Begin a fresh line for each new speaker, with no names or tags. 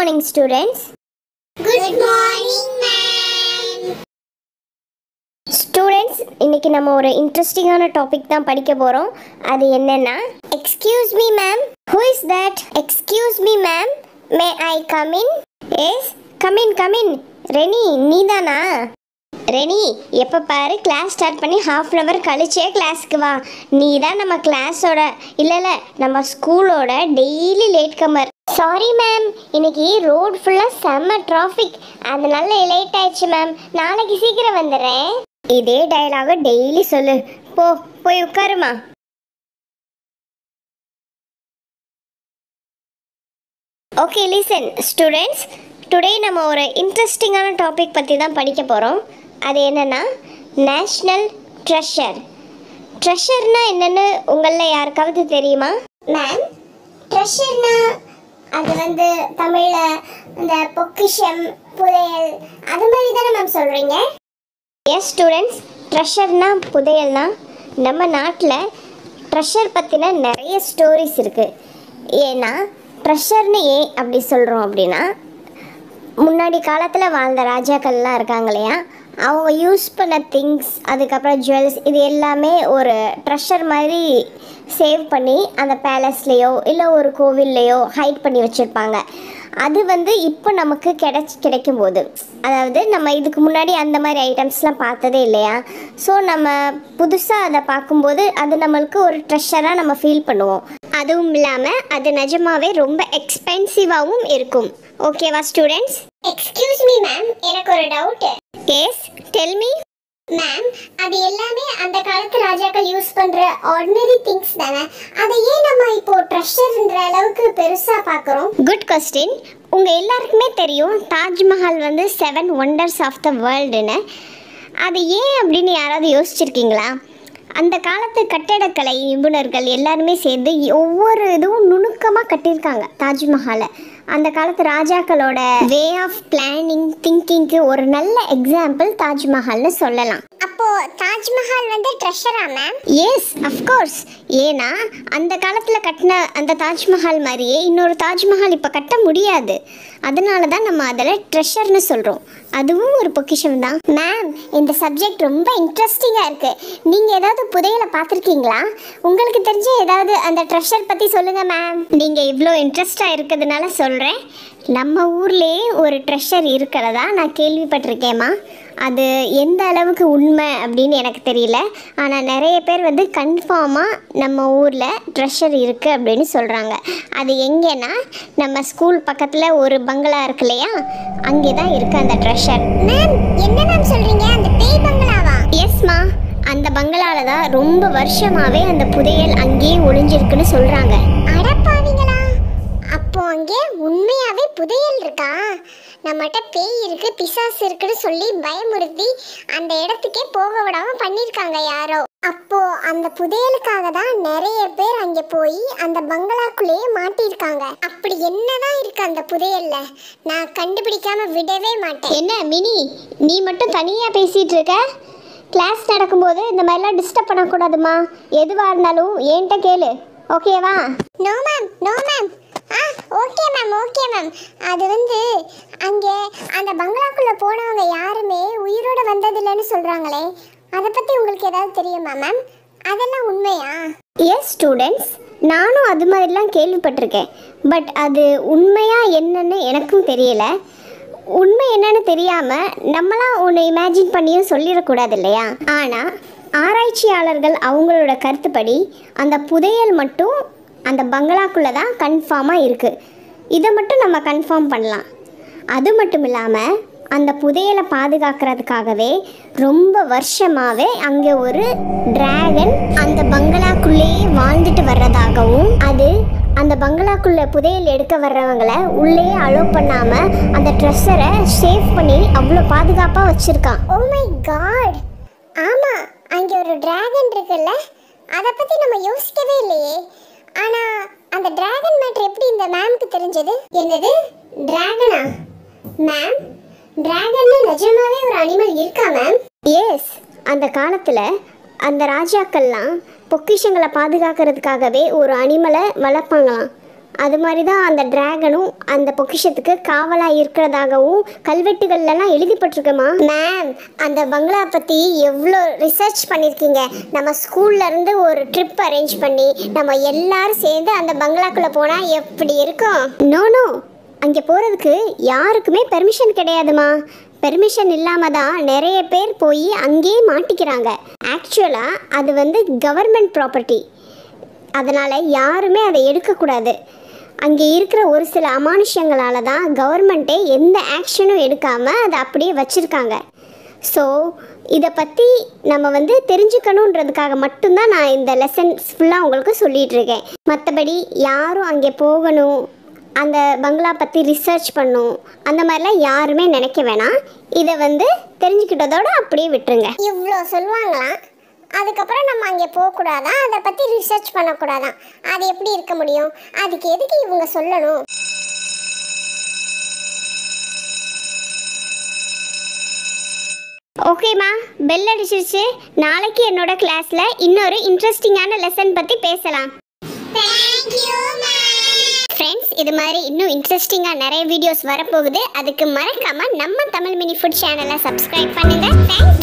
morning, students.
Good morning, ma'am.
Students இன்னைக்கு நம்ம ஒரு இன்ட்ரெஸ்டிங்கான டாபிக் தான் படிக்க போகிறோம் அது என்னன்னா excuse me ma'am who is that excuse me ma'am may I come in yes come in come in Reni நீதானா ரெனி எப்போ பாரு கிளாஸ் ஸ்டார்ட் பண்ணி ஹாஃப் அன் ஹவர் கழிச்சே கிளாஸ்க்கு வா நீ தான் நம்ம கிளாஸோட இல்லை இல்லை நம்ம ஸ்கூலோட daily late comer sorry ma'am இன்னைக்கு ரோட் ஃபுல்லாக செம்ம டிராஃபிக் அதனால லேட் ஆயிடுச்சு மேம் நாளைக்கு சீக்கிரம் வந்துடுறேன் இதே டயலாக டெய்லி சொல்லு போ போய் உட்காருமா ஓகே லிசன் ஸ்டூடெண்ட்ஸ் டுடே நம்ம ஒரு இன்ட்ரெஸ்டிங்கான டாபிக் பற்றி தான் படிக்க போகிறோம் அது என்னென்னா நேஷ்னல் ட்ரெஷர் ட்ரெஷர்னா என்னன்னு உங்களில் யாருக்காவது தெரியுமா மேம் ட்ரெஷர்னா அது வந்து தமிழில் இந்த பொக்கிஷம் புதையல் அது மாதிரி தானே மேம் சொல்கிறீங்க எஸ் ஸ்டூடெண்ட்ஸ் ட்ரெஷர்னா புதையல்னா நம்ம நாட்டில் ட்ரெஷர் பற்றின நிறைய ஸ்டோரிஸ் இருக்குது ஏன்னா ட்ரெஷர்னு ஏன் அப்படி சொல்கிறோம் அப்படின்னா முன்னாடி காலத்தில் வாழ்ந்த ராஜாக்கள்லாம் இருக்காங்க இல்லையா அவங்க யூஸ் பண்ண திங்ஸ் அதுக்கப்புறம் ஜுவல்ஸ் இது எல்லாமே ஒரு ட்ரெஷர் மாதிரி சேவ் பண்ணி அந்த பேலஸ்லேயோ இல்லை ஒரு கோவில்லையோ ஹைட் பண்ணி வச்சுருப்பாங்க அது வந்து இப்போ நமக்கு கிடைச்சி கிடைக்கும் போது அதாவது நம்ம இதுக்கு முன்னாடி அந்த மாதிரி ஐட்டம்ஸ்லாம் பார்த்ததே இல்லையா ஸோ நம்ம புதுசாக அதை பார்க்கும்போது அது நம்மளுக்கு ஒரு ட்ரெஷராக நம்ம ஃபீல் பண்ணுவோம் அதுவும் இல்லாமல் அது நிஜமாவே ரொம்ப எக்ஸ்பென்சிவாகவும் இருக்கும் ஓகேவா ஸ்டூடெண்ட்ஸ்
எக்ஸ்கியூஸ் மீ மேம் எனக்கு ஒரு doubt
yes tell me
ma'am அது எல்லாமே அந்த காலத்து ராஜாக்கள் யூஸ் பண்ற ஆர்டினரி திங்ஸ் தானே அதை ஏன் நம்ம இப்போ ட்ரெஷர்ன்ற அளவுக்கு பெருசா பார்க்குறோம்
குட் கொஸ்டின் உங்கள் எல்லாருக்குமே தெரியும் தாஜ்மஹால் வந்து செவன் ஒண்டர்ஸ் ஆஃப் த வேர்ல்டுன்னு அது ஏன் அப்படின்னு யாராவது யோசிச்சிருக்கீங்களா அந்த காலத்து கட்டடக்கலை நிபுணர்கள் எல்லாருமே சேர்ந்து ஒவ்வொரு இதுவும் நுணுக்கமாக கட்டியிருக்காங்க தாஜ்மஹாலை அந்த காலத்து ராஜாக்களோட வே ஆஃப் பிளானிங் திங்கிங்க்கு ஒரு நல்ல எக்ஸாம்பிள் தாஜ்மஹால்னு சொல்லலாம்
அப்போ தாஜ்மஹால் வந்து ட்ரெஷரா மேம்
எஸ் அஃப்கோர்ஸ் ஏன்னா அந்த காலத்தில் கட்டின அந்த தாஜ்மஹால் மாதிரியே இன்னொரு தாஜ்மஹால் இப்போ கட்ட முடியாது அதனால தான் நம்ம அதில் ட்ரெஷர்னு சொல்கிறோம் அதுவும் ஒரு பொக்கிஷம் தான் மேம் இந்த சப்ஜெக்ட் ரொம்ப இன்ட்ரெஸ்டிங்காக இருக்குது நீங்கள் ஏதாவது புதையலை பார்த்துருக்கீங்களா உங்களுக்கு தெரிஞ்ச ஏதாவது அந்த ட்ரெஷர் பற்றி சொல்லுங்கள் மேம் நீங்கள் இவ்வளோ இன்ட்ரெஸ்டாக இருக்கிறதுனால சொல்கிறேன் நம்ம ஊர்லேயே ஒரு ட்ரெஷர் இருக்கிறதா நான் கேள்விப்பட்டிருக்கேம்மா அது எந்த அளவுக்கு உண்மை அப்படின்னு எனக்கு தெரியல ஆனால் நிறைய பேர் வந்து கன்ஃபார்மாக நம்ம ஊரில் ட்ரெஷர் இருக்குது அப்படின்னு சொல்கிறாங்க அது எங்கேன்னா நம்ம ஸ்கூல் பக்கத்தில் ஒரு பங்களா இருக்கு இல்லையா அங்கே தான் இருக்குது அந்த ட்ரெஷர்
மேம் என்ன மேம் சொல்றீங்க அந்த பேய் பங்களாவா
எஸ்மா அந்த பங்களால தான் ரொம்ப வருஷமாகவே அந்த புதையல் அங்கேயே ஒளிஞ்சிருக்குன்னு சொல்கிறாங்க
அடப்பாவீங்களா அப்போ அங்கே உண்மையாவே புதையல் இருக்கா நம்மகிட்ட பேய் இருக்கு பிசாசு இருக்குன்னு சொல்லி பயமுறுத்தி அந்த இடத்துக்கே போக விடாம பண்ணிருக்காங்க யாரோ அப்போ அந்த புதையலுக்காக தான் நிறைய பேர் அங்க போய் அந்த பங்களாக்குள்ளேயே மாட்டியிருக்காங்க அப்படி என்னதான் இருக்கு அந்த புதையல்ல நான் கண்டுபிடிக்காம விடவே மாட்டேன்
என்ன மினி நீ மட்டும் தனியாக பேசிகிட்டு இருக்க கிளாஸ் நடக்கும்போது இந்த மாதிரிலாம் டிஸ்டர்ப் பண்ணக்கூடாதுமா எதுவாக இருந்தாலும் என்கிட்ட கேளு ஓகேவா
no ma'am no ma'am ah okay ma'am okay ma'am அது வந்து அங்கே அந்த பங்களாக்குள்ளே போனவங்க யாருமே உயிரோட வந்ததில்லைன்னு சொல்கிறாங்களே அதை பற்றி உங்களுக்கு ஏதாவது தெரியுமா மேம் அதெல்லாம் உண்மையா
எஸ் ஸ்டூடெண்ட்ஸ் நானும் அது மாதிரிலாம் கேள்விப்பட்டிருக்கேன் பட் அது உண்மையா என்னன்னு எனக்கும் தெரியல உண்மை என்னன்னு தெரியாமல் நம்மளாம் ஒன்று இமேஜின் பண்ணியும் சொல்லிடக்கூடாது இல்லையா ஆனால் ஆராய்ச்சியாளர்கள் அவங்களோட கருத்துப்படி அந்த புதையல் மட்டும் அந்த பங்களாக்குள்ளே தான் கன்ஃபார்மாக இருக்குது இதை மட்டும் நம்ம கன்ஃபார்ம் பண்ணலாம் அது மட்டும் இல்லாமல் அந்த புதையலை பாதுகாக்கிறதுக்காகவே ரொம்ப வருஷமாகவே அங்கே ஒரு டிராகன் அந்த பங்களாக்குள்ளேயே வாழ்ந்துட்டு வர்றதாகவும் அது அந்த பங்களாக்குள்ள புதையல் எடுக்க வர்றவங்களை உள்ளே அலோவ் பண்ணாமல் அந்த ட்ரெஸ்ஸரை சேவ் பண்ணி அவ்வளோ பாதுகாப்பாக வச்சுருக்கான்
ஓ மை காட் ஆமாம் அங்கே ஒரு டிராகன் இருக்குல்ல அதை பற்றி நம்ம யோசிக்கவே இல்லையே ஆனால் அந்த டிராகன் மேட்ரு எப்படி இந்த மேம்க்கு தெரிஞ்சது என்னது டிராகனா மேம் டிராகன்ல நிஜமாவே ஒரு அனிமல் இருக்கா மேம்
எஸ் அந்த காலத்தில் அந்த ராஜாக்கள்லாம் பொக்கிஷங்களை பாதுகாக்கிறதுக்காகவே ஒரு அனிமலை வளர்ப்பாங்களாம் அது மாதிரி தான் அந்த டிராகனும் அந்த பொக்கிஷத்துக்கு காவலாக இருக்கிறதாகவும் கல்வெட்டுகள்லாம் எழுதிப்பட்டிருக்குமா
மேம் அந்த பங்களா பற்றி எவ்வளோ ரிசர்ச் பண்ணியிருக்கீங்க நம்ம ஸ்கூல்ல இருந்து ஒரு ட்ரிப் அரேஞ்ச் பண்ணி நம்ம எல்லாரும் சேர்ந்து அந்த பங்களாக்குள்ளே போனால் எப்படி இருக்கும்
நோ நோ அங்கே போகிறதுக்கு யாருக்குமே பெர்மிஷன் கிடையாதுமா பெர்மிஷன் இல்லாமல் தான் நிறைய பேர் போய் அங்கேயே மாட்டிக்கிறாங்க ஆக்சுவலாக அது வந்து கவர்மெண்ட் ப்ராப்பர்ட்டி அதனால் யாருமே அதை எடுக்கக்கூடாது அங்கே இருக்கிற ஒரு சில அமானுஷ்யங்களால தான் கவர்மெண்ட்டே எந்த ஆக்ஷனும் எடுக்காமல் அதை அப்படியே வச்சுருக்காங்க ஸோ இதை பற்றி நம்ம வந்து தெரிஞ்சுக்கணுன்றதுக்காக மட்டும்தான் நான் இந்த லெசன்ஸ் ஃபுல்லாக உங்களுக்கு சொல்லிகிட்டு இருக்கேன் மற்றபடி யாரும் அங்கே போகணும் அந்த பங்களா பற்றி ரிசர்ச் பண்ணும் அந்த மாதிரிலாம் யாருமே நினைக்க வேணாம் இதை வந்து தெரிஞ்சுக்கிட்டதோட அப்படியே விட்டுருங்க
இவ்வளோ சொல்லுவாங்களாம் அதுக்கப்புறம் நம்ம அங்கே போகக்கூடாதான் அதை பற்றி ரிசர்ச் பண்ணக்கூடாதான் அது எப்படி இருக்க முடியும் அதுக்கு எதுக்கு இவங்க சொல்லணும்
ஓகேம்மா பெல் அடிச்சிருச்சு நாளைக்கு என்னோட கிளாஸில் இன்னொரு இன்ட்ரெஸ்டிங்கான லெசன் பற்றி பேசலாம் ஃப்ரெண்ட்ஸ் இது மாதிரி இன்னும் இன்ட்ரெஸ்டிங்காக நிறைய வீடியோஸ் வரப்போகுது அதுக்கு மறக்காமல் நம்ம தமிழ் மினி ஃபுட் சேனலை சப்ஸ்கிரைப் பண்ணுங்கள் தேங்க்ஸ்